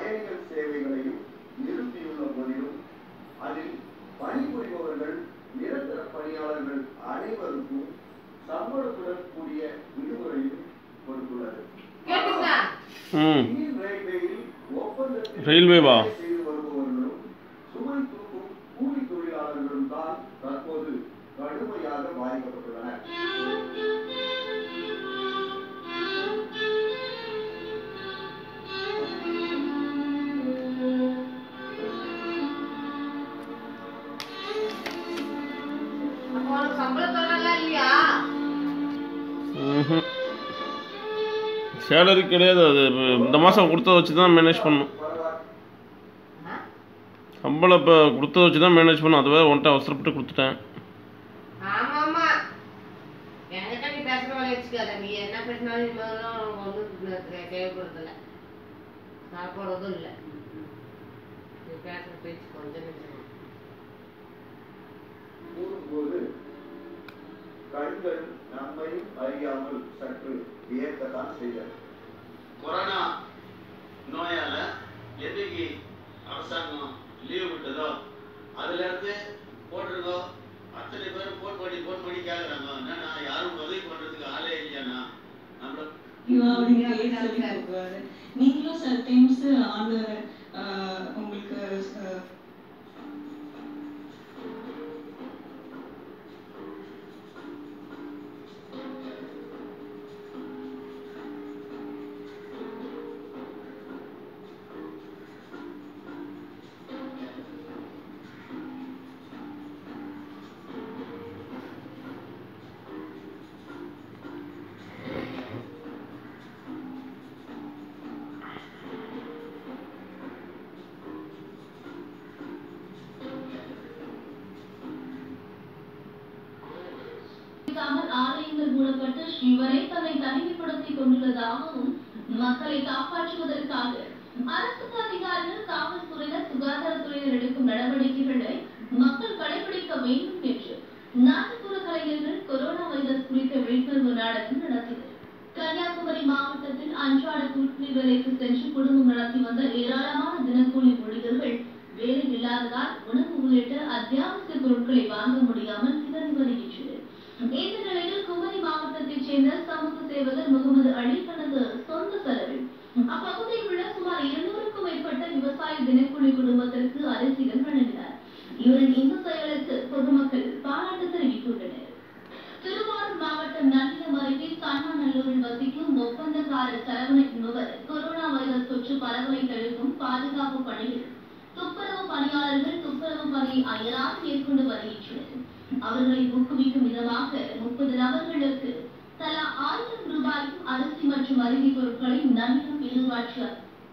பயணிகள் சேவைகளையும் நிறுத்தியுள்ள போதிலும் அதில் பணிபுரிபவர்கள் நிரந்தர பணியாளர்கள் அனைவருக்கும் சம்பளத்துடன் கூடிய விடுமுறையும் கொடுத்துள்ளது கேட்டுங்க ம் இந்தியன் ரயில்வேயில் ஒப்பந்தத்தில் ரயில்வேவா? வேலை செய்து வருபவர்களும் சுமை தூக்கும் கூலி தொழிலாளர்களும் தான் தற்போது கடுமையாக பாதிக்கப்பட்டுள்ளனர் அப்போ உனக்கு சம்பளத்தோடலாம் இல்லையா ம்ஹும். சேலரி கிடையாது அது இந்த மாதம் கொடுத்தத வச்சு தான் மேனேஜ் பண்ணணும் பரவாயில்ல ஆ? சம்பளம் இப்போ கொடுத்தத வச்சு தான் மேனேஜ் பண்ணணும் அதுவே ஒன்ட்ட அவசரப்பட்டு கொடுத்துட்டேன் ஆமா ஆமா என்கிட்ட நீ பேசுற வேலை வச்சுக்காத நீ என்ன பேசினாலும் இனிமேலும் உனக்கு வந்து தேவைப்படுறது இல்லை சாப்பிட்றதும் இல்லை நீ பேசுற பேச்சு கொஞ்சம் நிமிஷம் கூறும்போது கண்கள் நம்மையும் அறியாமல் சற்று வியக்கத்தான் செய்தது கொரோனா நோயால என்னைக்கு அரசாங்கம் லீவு விட்டதோ அதுல இருந்து போட்டிருக்கோ அத்தனை பேரும் போன் பண்ணி போன் பண்ணி கேக்குறாங்க என்னன்னா யாரும் உதவி பண்றதுக்கு ஆளே இல்லையாண்ணா நம்மள இவருடைய பேர் சொல்லி கொடுக்குறாரு நீங்களும் சில டைம்ஸ் ஆண்டவர் ஆஹ், உங்களுக்கு ஆஹ், இல்லாமல் ஆலயங்கள் மூடப்பட்டு ஸ்ரீவரை தன்னை தனிமைப்படுத்திக் கொண்டுள்ளதாகவும் மக்களை காப்பாற்றுவதற்காக அரசு அதிகாரிகள் காவல்துறையினர் சுகாதாரத்துறையினர் எடுக்கும் நடவடிக்கைகளை மக்கள் கடைபிடிக்க வேண்டும் என்று நாட்டுப்புற கலைஞர்கள் கொரோனா வைரஸ் குறித்த விழிப்புணர்வு நாடகம் நடத்தினர் கன்னியாகுமரி மாவட்டத்தில் அன்றாட கூலி வேலைக்கு சென்று குடும்பம் நடத்தி வந்த ஏராளமான தினக்கூலி ஊழியர்கள் வேலை இல்லாததால் உணவு உள்ளிட்ட அத்தியாவசிய பொருட்களை வாங்க முடியாமல் திணறி வருகின்றனர் இந்த நிலையில் குமரி மாவட்டத்தைச் சேர்ந்த சமூக சேவகர் முகமது அலி தனது சொந்த செலவில் அப்பகுதியில் உள்ள சுமார் இருநூறுக்கும் மேற்பட்ட விவசாய தினக்கூலி குடும்பத்திற்கு அரிசிகள் வழங்கினார் இவரின் இந்த செயலுக்கு பொதுமக்கள் பாராட்டு தெரிவித்துள்ளனர் திருவாரூர் மாவட்டம் நல்லிலம் அருகே சன்னாநல்லூரில் வசிக்கும் ஒப்பந்தக்காரர் சரவணன் என்பவர் கொரோனா வைரஸ் தொற்று பரவலை தடுக்கும் பாதுகாப்பு பணியில் துப்புரவு பணியாளர்கள் துப்புரவு பணியை அயராது மேற்கொண்டு வருகின்றனர் அவர்களை ஊக்குவிக்கும் விதமாக முப்பது நபர்களுக்கு தலா ஆயிரம் ரூபாய்க்கும் அரிசி மற்றும் அரிசி பொருட்களை நன்னிலம் பேரூராட்சி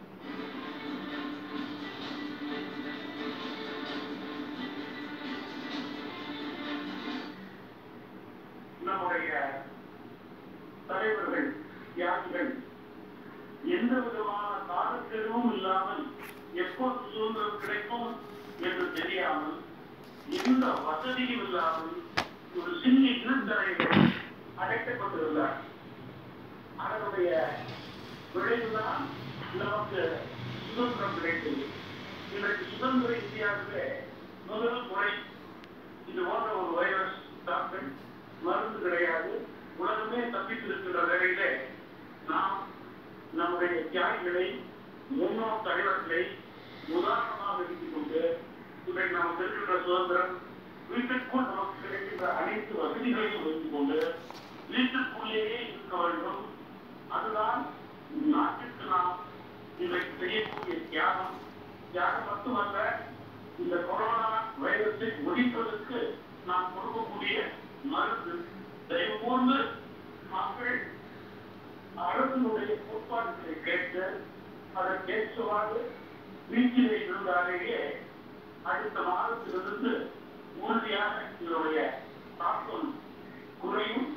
நம்முடைய தலைவர்கள் தியாகிகள் எந்த விதமான காலக்கெடுவும் இல்லாமல் எப்போது சுதந்திரம் கிடைக்கும் என்று தெரியாமல் எந்த வசதியும் இல்லாமல் ஒரு சிறிய இருந்தறையில் அடைக்கப்பட்டிருந்தார் அதனுடைய விளைவுதான் நமக்கு சுதந்திரம் கிடைத்தது இன்றைக்கு சுதந்திர இந்தியாவிலே முதல் முறை இது போன்ற ஒரு வைரஸ் தாக்கல் மருந்து கிடையாது உலகமே தப்பித்திருக்கிற வேளையிலே நாம் நம்முடைய தியாகிகளை முன்னோர் தலைவர்களை உதாரணமாக வைத்துக் கொண்டு இன்றைக்கு நமக்கு இருக்கின்ற சுதந்திரம் வீட்டிற்குள் நமக்கு கிடைக்கின்ற அனைத்து வசதிகளையும் வைத்துக் கொண்டு வீட்டுக்குள்ளேயே இருக்க வேண்டும் அதுதான் நாட்டிற்கு நாம் இன்றைக்கு செய்யக்கூடிய தியாகம் தியாகம் மட்டுமல்ல இந்த கொரோனா வைரஸை ஒழிப்பதற்கு நாம் கொடுக்கக்கூடிய மருந்து தயவு கூர்ந்து மக்கள் அரசனுடைய கோட்பாடுகளை கேட்டு அதற்கேற்றவாறு வீட்டிலே இருந்தாலேயே அடுத்த மாதத்திலிருந்து உறுதியாக இதனுடைய தாக்கம் குறையும்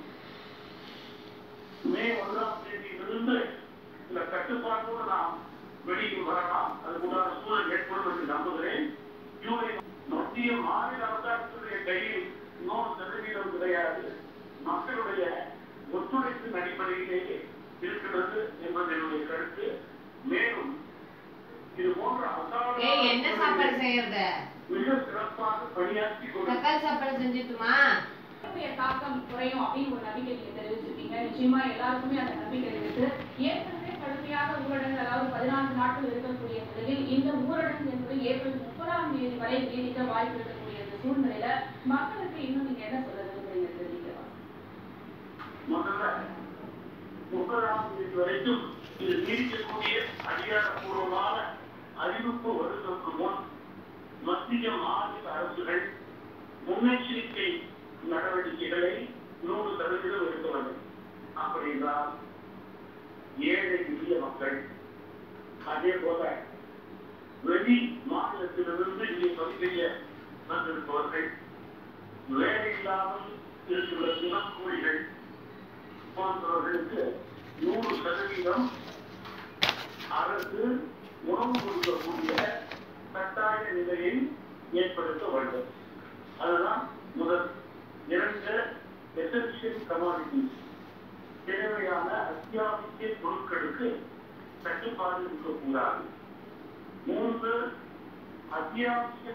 மே ஒன்றாம் தேதியிலிருந்து இந்த கட்டுப்பாட்டோடு நாம் வெளியில் வரலாம் அதுக்குண்டான சூழல் ஏற்படும் என்று நம்புகிறேன் ஜூலை மத்திய மாநில அரசாங்கத்துடைய கையில் நூறு சதவீதம் கிடையாது மக்களுடைய ஒத்துழைப்பின் அடிப்படையிலேயே இருக்கிறது என்பது என்னுடைய கருத்து மேலும் இது போன்ற ஏய் என்ன சாப்பாடு அசாதாரண செய்யறது மிக சிறப்பாக பணியாற்றி கொண்டு தக்காளி சாப்பாடு செஞ்சுட்டுமா உங்களுடைய தாக்கம் குறையும் அப்படின்னு ஒரு நம்பிக்கை நீங்க தெரிவிச்சிருக்கீங்க நிச்சயமா எல்லாருக்குமே அந்த நம்பிக்கை இருக்கு ஏற்கனவே கடுமையாக ஊரடங்கு அதாவது பதினான்கு நாட்கள் இருக்கக்கூடிய நிலையில் இந்த ஊரடங்கு என்பது ஏப்ரல் முப்பதாம் தேதி வரை நீடிக்க வாய்ப்பு இருக்கக்கூடிய இந்த சூழ்நிலையில மக்களுக்கு இன்னும் நீங்க என்ன சொல்ல விரும்புறீங்க தெரிவிக்கவா முதல்ல முப்பதாம் தேதி வரைக்கும் இது நீடிக்கக்கூடிய அதிகாரப்பூர்வமான அறிவிப்பு வருவதற்கு முன் மத்திய மாநில அரசுகள் முன்னெச்சரிக்கை நடவடிக்கைகளை நூறு சதவீதம் எடுக்க வேண்டும் அப்படின்னா ஏழை எளிய மக்கள் அதே போல வெளி மாநிலத்திலிருந்து இங்கே பகுதிய வந்திருப்பவர்கள் வேலை இல்லாமல் இருக்கிற தினக்கூலிகள் போன்றவர்களுக்கு நூறு சதவீதம் அரசு உணவு கொடுக்கக்கூடிய கட்டாய நிலையை ஏற்படுத்த வேண்டும் அதுதான் முதல் இரண்டு எசென்சியல் கமாடிட்டிஸ் தேவையான அத்தியாவசிய பொருட்களுக்கு கட்டுப்பாடு இருக்கக்கூடாது மூன்று அத்தியாவசிய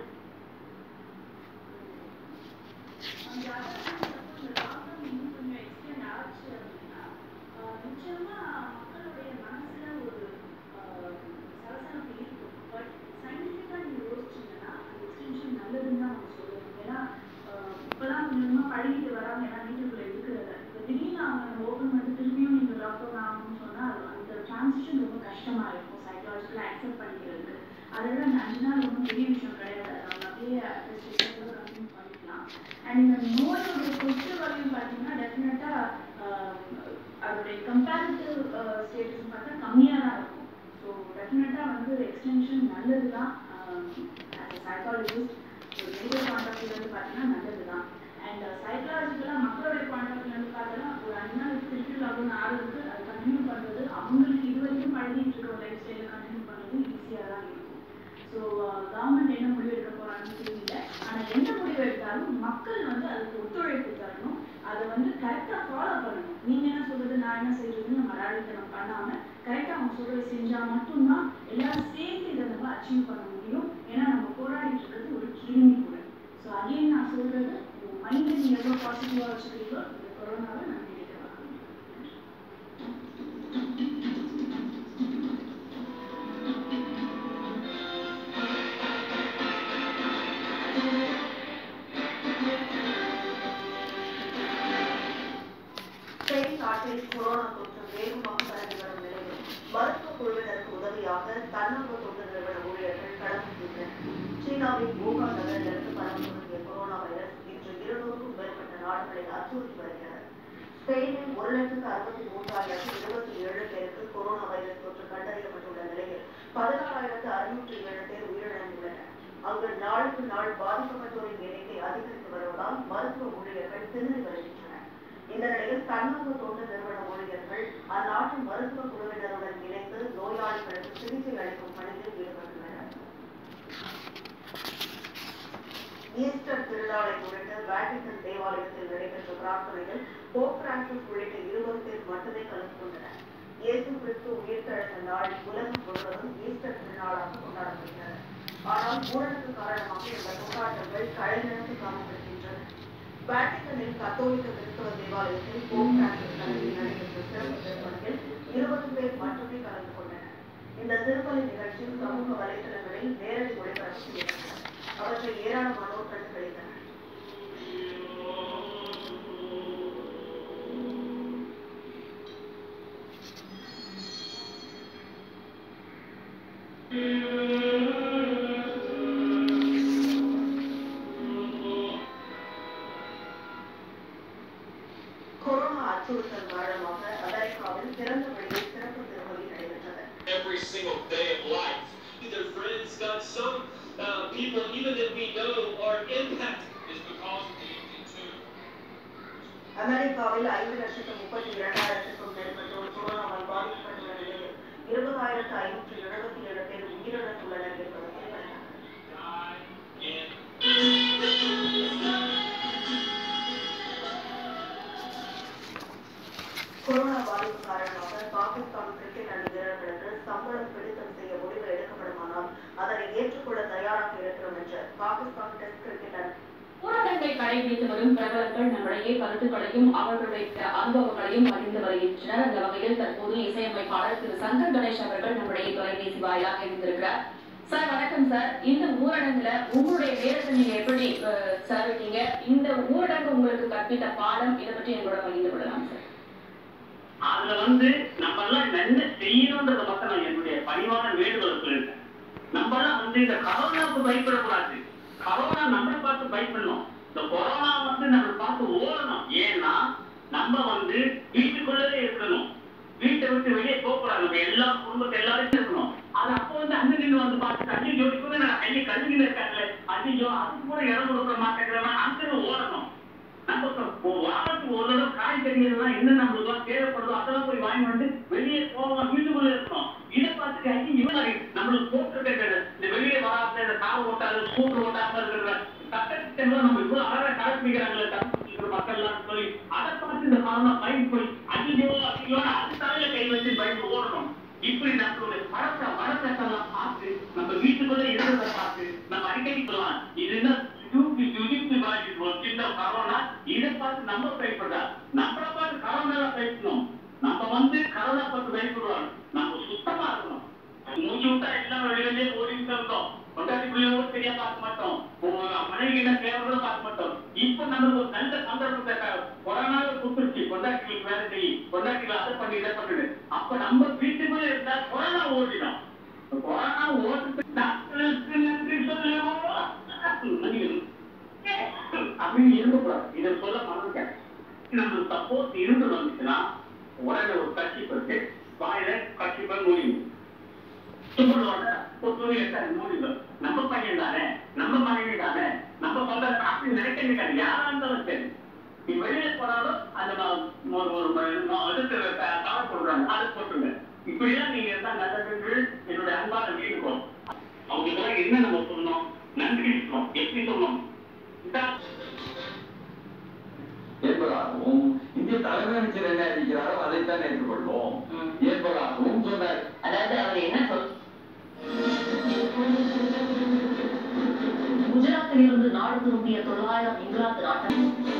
அந்த அரசாங்கத்துக்கு இந்த லாக்டவுன் இன்னும் கொஞ்சம் எக்ஸ்டெண்ட் ஆச்சு அப்படின்னா ஆஹ் நிச்சயமா மக்களுடைய மனசுல ஒரு ஆஹ் சலசலப்பு இருக்கும் பட் சயின்டிஃபிக்கா நீங்க யோசிச்சீங்கன்னா அந்த எக்ஸ்டென்ஷன் நல்லதுன்னு தான் நம்ம சொல்லணும் ஏன்னா ஆஹ் இப்பதான் கொஞ்சம் கொஞ்சமா பழகிட்டு வராங்க ஏன்னா வீட்டுக்குள்ள இருக்கிறத இப்போ திடீர்னு அவங்க ஓப்பன் பண்ணிட்டு திரும்பியும் நீங்க லாக்டவுன் ஆகணும்னு சொன்னா அது அந்த டிரான்சிஷன் ரொம்ப கஷ்டமா இருக்கும் சைக்காலஜிக்கலாக அக்செப்ட் பண்ணிக்கிறது அதை விட அந்த அஞ்சு நாள் ஒன்றும் பெரிய விஷயம் கிடையாது அவங்க அப்படியே கண்டினியூ பண்ணிக்கலாம் அண்ட் இந்த நோயோட தொற்று வகையும் பார்த்தீங்கன்னா டெஃபினட்டாக அதோடைய கம்பேரிட்டிவ் ஸ்டேட்டஸ் பார்த்தா கம்மியாக தான் இருக்கும் ஸோ டெஃபினட்டாக வந்து எக்ஸ்டென்ஷன் நல்லது தான் ஆஸ் அ சைக்காலஜிஸ்ட் ஒரு மெடிக்கல் பாயிண்ட் ஆஃப் வியூலேருந்து பார்த்தீங்கன்னா நல்லது தான் அண்ட் சைக்காலஜிக்கலாக மக்களுடைய பாயிண்ட் ஆஃப் வியூலேருந்து பார்த்தோன்னா ஒரு அஞ்சு நாள் திருப்பி லாக்டவுன் ஆறுக்கு அது கண்டினியூ பண்ணுறது அவங்களுக்கு இது வரைக்கும் பழகிட்டு இருக்கிற லைஃப் ஸ்டைலை கண்டினியூ பண்ணுறது ஈஸியாக தான் இருக்கும் ஸோ கவர்மெண்ட் என்ன முடிவு எடுக்க போறாங்கன்னு தெரியல ஆனால் எந்த முடிவு எடுத்தாலும் மக்கள் வந்து அதுக்கு ஒத்துழைப்பு தரணும் அதை வந்து கரெக்டாக ஃபாலோ பண்ணணும் நீங்கள் என்ன சொல்றது நான் என்ன செய்யறதுன்னு நம்ம ராடித்தனம் பண்ணாமல் கரெக்டாக அவங்க சொல்றது செஞ்சால் மட்டும்தான் எல்லாரும் சேர்ந்து இதை நம்ம அச்சீவ் பண்ண முடியும் ஏன்னா நம்ம போராடிட்டு இருக்கிறது ஒரு கிருமி கூட ஸோ அகைன் நான் சொல்றது உங்கள் மைண்டை நீங்கள் எவ்வளோ பாசிட்டிவாக வச்சுக்கிறீங்களோ இந்த கொரோனாவை நான் வெளியிட வரணும் ஸ்பெயின் நாட்டில் கொரோனா தொற்று வேகமாக பரவி வரும் நிலையில் மருத்துவ குழுவினருக்கு உதவியாக தன்னார்வ தொண்டு நிறுவன ஊழியர்கள் களமிட்டுள்ளனர் சீனாவின் வூகான் நகரிலிருந்து பரவி தொடங்கிய கொரோனா வைரஸ் இன்று இருநூறுக்கும் மேற்பட்ட நாடுகளை அச்சுறுத்தி வருகிறது ஸ்பெயினில் ஒரு லட்சத்து அறுபத்தி மூன்றாயிரத்து இருபத்தி ஏழு பேருக்கு கொரோனா வைரஸ் தொற்று கண்டறியப்பட்டுள்ள நிலையில் பதினாறாயிரத்து அறுநூற்றி ஏழு பேர் உயிரிழந்துள்ளனர் அங்கு நாளுக்கு நாள் பாதிக்கப்பட்டோரின் எண்ணிக்கை அதிகரித்து வருவதால் மருத்துவ ஊழியர்கள் திணறி வருகின்றனர் இந்த நிலையில் தன்னார்வ தொண்டு நிறுவன ஊழியர்கள் அந்நாட்டு மருத்துவ குழுவினருடன் இணைந்து நோயாளிகளுக்கு சிகிச்சை அளிக்கும் பணியில் ஈடுபட்டுள்ளனர் ஈஸ்டர் திருநாளை முன்னிட்டு வேட்டிகன் தேவாலயத்தில் நடைபெற்ற பிரார்த்தனையில் போப் பிரான்சிஸ் உள்ளிட்ட இருபது பேர் மட்டுமே கலந்து கொண்டனர் இயேசு கிறிஸ்து உயிர்த்தெழுந்த நாள் உலகம் முழுவதும் ஈஸ்டர் திருநாளாக கொண்டாடப்படுகிறது ஆனால் ஊரடங்கு காரணமாக இந்த கொண்டாட்டங்கள் தலைநிறுத்து காணப்படுகின்றன வேட்டிகனில் கத்தோலிக்க கிறிஸ்தவ தேவாலயத்தில் போப் பிரான்சிஸ் தலைமையில் நடைபெற்ற சிறப்பு திருப்பணியில் இருபது பேர் மட்டுமே கலந்து கொண்டனர் இந்த திருப்பலி நிகழ்ச்சி சமூக வலைதளங்களில் நேரடி ஒளிபரப்பு செய்யப்பட்டது அவற்றை ஏராளமானோர் கண்டுகளித்தனர் கொரோனா அச்சுறுத்தல் காரணமாக அமெரிக்காவில் திறந்த வெளியில் சிறப்பு திருப்பலி நடைபெற்றது every single day of life. Their friends got some uh, people, even that we know are impacted, is because of the empty tomb. அமெரிக்காவில் ஐந்து லட்சத்து முப்பத்தி இரண்டாயிரத்துக்கும் மேற்பட்டோர் கொரோனாவால் பாதிக்கப்பட்டுள்ள நிலையில் இருபதாயிரத்து ஐநூற்று எழுபத்தி ஏழு பேர் உயிரிழந்துள்ளனர் என்பது குறிப்பிடத்தக்கது கொரோனா பாதிப்பு காரணமாக பாகிஸ்தான் கிரிக்கெட் அணி வீரர்களுக்கு சம்பளம் பிடித்தம் செய்ய முடிவு எடுக்கப்படுமானால் பாகிஸ்தான் டெஸ்ட் கிரிக்கெட் அணி ஊரடங்கை கடைபிடித்து வரும் பிரபலங்கள் நம்முடைய கருத்துக்களையும் அவர்களுடைய அனுபவங்களையும் அறிந்து வருகின்றனர் அந்த வகையில் தற்போது இசையமைப்பாளர் திரு சங்கர் கணேஷ் அவர்கள் நம்முடைய தொலைபேசி வாயிலாக இருந்திருக்கிறார் சார் வணக்கம் சார் இந்த ஊரடங்குல உங்களுடைய நேரத்தை நீங்க எப்படி அஹ், செலவிட்டீங்க இந்த ஊரடங்கு உங்களுக்கு கற்பித்த பாடம் இதை பற்றி எங்களோட பகிர்ந்து கொள்ளலாம் சார் அதுல வந்து நம்ம எல்லாம் என்ன செய்யணுன்றத மட்டும் நான் என்னுடைய பணிவான வேண்டுகோள் சொல்லியிருக்கேன் நம்ம எல்லாம் வந்து இந்த கரோனாவுக்கு பயப்படக்கூடாது கரோனா நம்மளை பார்த்து பயப்படணும் இந்த கொரோனா வந்து நம்மளை பார்த்து ஓடணும் ஏன்னா நம்ம வந்து வீட்டுக்குள்ளவே இருக்கணும் வீட்டை விட்டு வெளியே போக கூடாது நம்ம எல்லா குடும்பத்தை எல்லாரும் இருக்கணும் அது அப்போ வந்து அண்ணன் வந்து பார்த்துட்டு ஐயோ இப்போ நான் கையை கழுவில இருக்காங்களே ஐயோ அதுக்கு கூட இடம் கொடுக்க மாட்டேங்கிறவன் அங்கே ஓடணும் நம்ம இப்ப வாரத்துக்கு ஒரு தடவை காய்கறிகள்லாம் என்ன நம்மளுக்கு தேவைப்படுதோ அதெல்லாம் போய் வாங்கி வந்து வெளியே போகாம வீட்டுக்குள்ள இருக்கணும் இதை பார்த்துட்டு ஐயோ இவன் நம்மளுக்கு போட்டுருக்க இந்த வெளியே வராத இந்த கார் ஓட்டாது ஸ்கூட்டர் ஓட்டாம இருக்கிற சட்டத்திட்டங்களும் நம்ம இவ்வளவு அழகா கடைபிடிக்கிறாங்களே தப்பிக்கிற மக்கள்லாம் சொல்லி அதை பார்த்து இந்த காரணம் பயந்து போய் ஐயோ ஐயோ அது தலையில கை வச்சு பயந்து ஓடணும் இப்படி நம்மளுடைய பழக்க வழக்கத்தெல்லாம் பார்த்து நம்ம வீட்டுக்குள்ள இருக்கிறத பார்த்து நம்ம அடிக்கடி சொல்லலாம் இது என்ன சுடுக்கு சுடுக்கு வாங்கி ஒரு சின்ன கரோனா இதை பார்த்து நம்ம பயப்படுறா நம்மளை பார்த்து கரோனா பயப்படணும் நம்ம வந்து கரோனா பார்த்து பயப்படுவோம் நம்ம சுத்தமா இருக்கணும் மூச்சு விட்டா எல்லாம் வெளியிலே ஓடிட்டு இருக்கோம் கொண்டாடி பிள்ளையோட சரியா பார்க்க மாட்டோம் மனைவி என்ன தேவையோட பார்க்க மாட்டோம் இப்போ நம்மளுக்கு ஒரு நல்ல சந்தர்ப்பத்தை கொரோனாவை கொடுத்துருச்சு கொண்டாட்டிகளுக்கு வேலை செய்யும் கொண்டாட்டிகள் அதை பண்ணி இதை பண்ணுது அப்ப நம்ம வீட்டுக்குள்ளே இருந்தா கொரோனா ஓடிடும் கொரோனா ஓட்டு டாக்டருக்கு நன்றி சொல்லுவோம் அப்படின்னு இருக்கக்கூடாது இதை சொல்ல மறந்துட்டேன் நம்ம சப்போஸ் இருந்து வந்துச்சுன்னா உடனே ஒரு கட்சி பட்டு வாயில கட்சி பண்ண முடியும் துப்புடுவாங்க ஒரு துணி எடுத்தாரு மூடிடும் நம்ம பையன் தானே நம்ம மனைவி தானே நம்ம பண்ற அப்படி நினைக்க இருக்காது யாரா இருந்தாலும் சரி நீ வெளியில போனாலும் அந்த ம- ஒரு ஒரு ம- அடுத்து கவர் போடுறாங்க அதை போட்டுருங்க இப்படிலாம் நீங்க இருந்தா நல்லது என்னுடைய அன்பான வேண்டுகோள் அவங்களுக்கு என்ன நம்ம சொல்லணும் நன்றி சொல்லணும் எப்படி சொல்லணும் இதான் என்பதாகவும் இந்திய தலைமை அமைச்சர் என்ன அறிவிக்கிறாரோ அதைத்தான் ஏற்றுக்கொள்வோம் என்பதாகவும் சொன்னார் அதாவது அவர் என்ன சொல் குஜராத்தில் இருந்து நாடு திரும்பிய தொள்ளாயிரம் இங்கிலாந்து நாட்டம்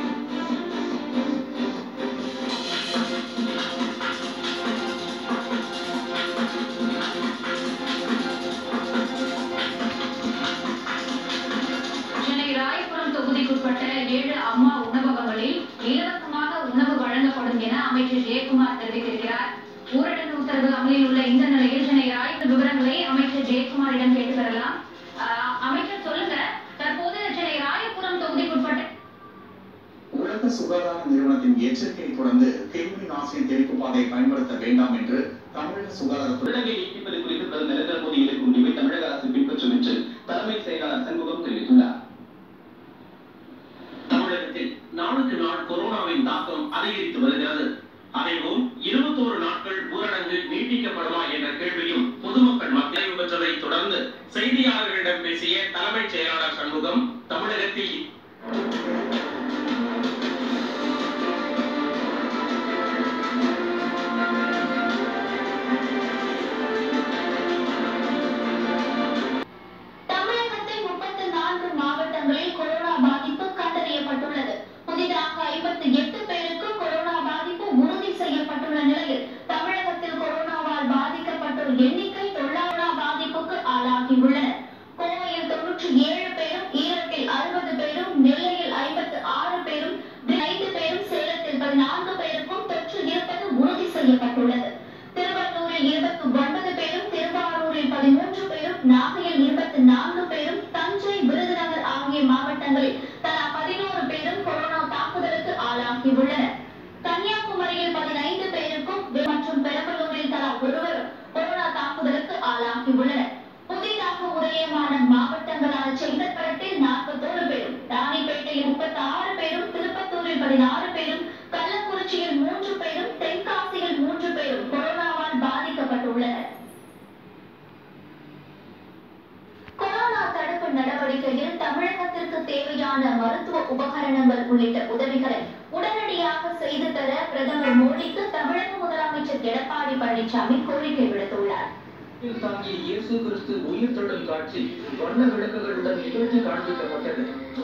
சென்னை ராயபுரம் தொகுதிக்குட்பட்ட ஏழு அம்மா உணவகங்களில் இலவசமாக உணவு வழங்கப்படும் என அமைச்சர் ஜெயக்குமார் தெரிவித்திருக்கிறார் ஊரடங்கு உத்தரவு அமலில் உள்ள இந்த நிலையில் சென்னை ராயபுரம் விவரங்களை அமைச்சர் ஜெயக்குமாரிடம் கேட்டு பெறலாம் ஆஹ் அமைச்சர் சொல்லுங்க தற்போது சென்னை ராயபுரம் தொகுதிக்குட்பட்ட உலக சுகாதார நிறுவனத்தின் எச்சரிக்கையை தொடர்ந்து கிருமி நாசினி தெளிப்பு பாதையை பயன்படுத்த வேண்டாம் என்று தமிழக சுகாதாரத்துறை ஊரடங்கை நீட்டிப்பது குறித்து பிரதமர் நரேந்திர மோடி எடுக்கும் முடிவை தமிழக அரசு பின்பற்றும் என்று தலைமை செயலாளர் சண்முகம் தெரிவித்துள்ளார் தமிழகத்தில் நாளுக்கு நாள் கொரோனாவின் தாக்கம் அதிகரித்து வருகிறது அதேபோல் இருபத்தோரு நாட்கள் ஊரடங்கு நீட்டிக்கப்படுமா என்ற கேள்வியும் பொதுமக்கள் மத்தியில் பெற்றதை தொடர்ந்து செய்தியாளர்களிடம் பேசிய தலைமைச் செயலாளர் சண்முகம் தமிழகத்தில் தமிழகத்தில் முப்பத்தி நான்கு மாவட்டங்களில் கொரோனா பாதிப்பு கண்டறியப்பட்டுள்ளது புதிதாக ஐம்பத்தி எட்டு பேருக்கு கொரோனா பாதிப்பு உறுதி செய்யப்பட்டுள்ள நிலையில் தமிழகத்தில் கொரோனாவால் பாதிக்கப்பட்டோர் எண்ணிக்கை தொள்ளாயிரம் பாதிப்புக்கு ஆளாகியுள்ளனர் கோவையில் தொன்னூற்றி ஏழு பேரும் ஈரோட்டில் அறுபது பேரும் நெல்லையில் ஐம்பத்து ஆறு பேரும் ஐந்து பேரும் சேலத்தில் பதினான்கு பேருக்கும் தொற்று இருப்பது உறுதி செய்யப்பட்டுள்ளது திருவள்ளூரில் இருபத்தி ஒன்பது பேரும் திருவாரூரில் பதிமூன்று பேரும் நாகையில் இருபத்தி நான்கு பேரும் தஞ்சை விருதுநகர் ஆகிய மாவட்டங்களில் தலா பதினோரு பேரும் கொரோனா தாக்குதலுக்கு ஆளாகியுள்ளனர் கன்னியாகுமரியில் பதினைந்து பேருக்கும் மற்றும் பெரம்பலூரில் தலா ஒருவரும் கொரோனா தாக்குதலுக்கு ஆளாகியுள்ளனர் புதிதாக உதயமான மாவட்டங்களான செங்கற்பட்டில் நாற்பத்தோரு பேரும் ராணிப்பேட்டையில் முப்பத்தி ஆறு பேரும் திருப்பத்தூரில் பதினாறு பேரும் கள்ளக்குறிச்சியில் மூன்று பேரும் தென்காசியில் மூன்று பேரும் கொரோனாவால் பாதிக்கப்பட்டுள்ளனர் கொரோனா தடுப்பு நடவடிக்கையில் தமிழகத்திற்கு தேவையான மருத்துவ உபகரணங்கள் உள்ளிட்ட உதவிகளை உடனடியாக செய்து தர பிரதமர் மோடிக்கு தமிழக முதலமைச்சர் எடப்பாடி பழனிசாமி கோரிக்கை விடுத்துள்ளார் தாங்கிய இயேசு கிறிஸ்து உயிர் தொடும் காட்சி வண்ண விளக்குகளுடன் நிகழ்ச்சி காண்பிக்கப்பட்டது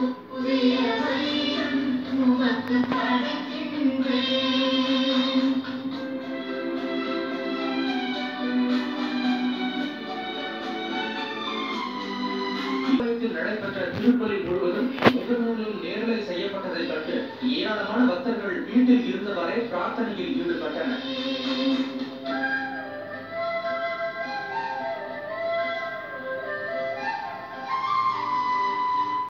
இவ்விடத்தில் நடைபெற்ற திருப்பலி முழுவதும் முகநூலில் நேரலை செய்யப்பட்டதைக் கண்டு ஏராளமான பக்தர்கள் வீட்டில் இருந்தவரை பிரார்த்தனையில் ஈடுபட்டனர்